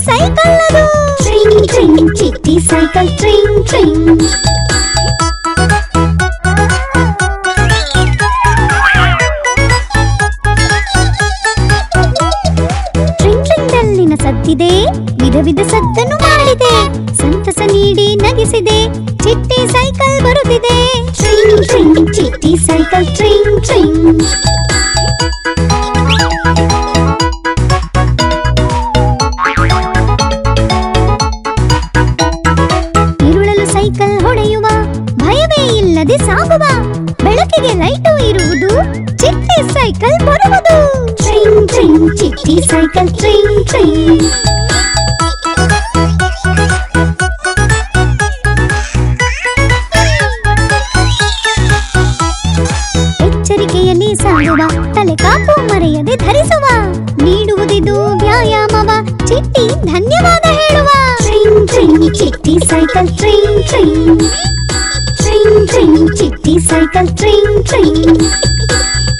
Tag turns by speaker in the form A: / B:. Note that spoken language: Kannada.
A: ಸೈಕಲ್ ಅದು ಟ್ರಿಂಗ್ ಟ್ರಿಂಗ್ ಚಿಟ್ಟಿ ಸೈಕಲ್ ಟ್ರಿಂಗ್ ಟ್ರಿಂಗ್ ಟ್ರಿಂಗ್ ಟ್ರಿಂಗ್ ಅಲ್ಲಿನ ಸದ್ದಿದೆ ವಿಧ ವಿಧ ಸದ್ದನ್ನು ಮಾಡಿದೆ ಸಂತಸ ನೀಡಿ ನಗಿಸಿದೆ ಚಿಟ್ಟಿ ಸೈಕಲ್ ಬರುತ್ತಿದೆ ಟ್ರಿಂಗ್ ಟ್ರಿಂಗ್ ಚಿಟ್ಟಿ ಸೈಕಲ್ ಟ್ರಿಂಗ್ ಟ್ರಿಂಗ್ ಇರುಳಲು ಸೈಕಲ್ ಹೊಡೆಯುವ ಭಯವೇ ಇಲ್ಲದೆ ಸಾಗುವ ಬೆಳಕಿಗೆ ಲೈಟು ಇರುವುದು ಚಿಟ್ಟಿ ಸೈಕಲ್ ಬರುವುದು ಟ್ರಿಂಗ್ ಟ್ರಿಂಗ್ ಚಿಟ್ಟಿ ಸೈಕಲ್ ಟ್ರಿಂಗ್ ಟ್ರಿಂಗ್ ಎಚ್ಚರಿಕೆಯಲ್ಲಿ ಸಾಗುವ ತಲೆ ಕಾಪು ಮರೆಯದೆ ಧರಿಸುವ ನೀಡುವುದಿದು ವ್ಯಾಯಾಮವ ಚಿಟ್ಟಿ ಧನ್ಯವಾದ ಹೇಳುವ ಟ್ರಿಂಗ್ ಟ್ರಿಂಗ್ ಚಿಟ್ಟಿ ಸೈಕಲ್ ಟ್ರಿಂಗ್ ಟ್ರಿಂಗ್ ಟ್ರಿಂಗ್ ಟ್ರಿಂಗ್ ಚಿಟ್ಟಿ ಸೈಕಲ್ ಟ್ರಿಂಗ್ ಟ್ರಿಂಗ್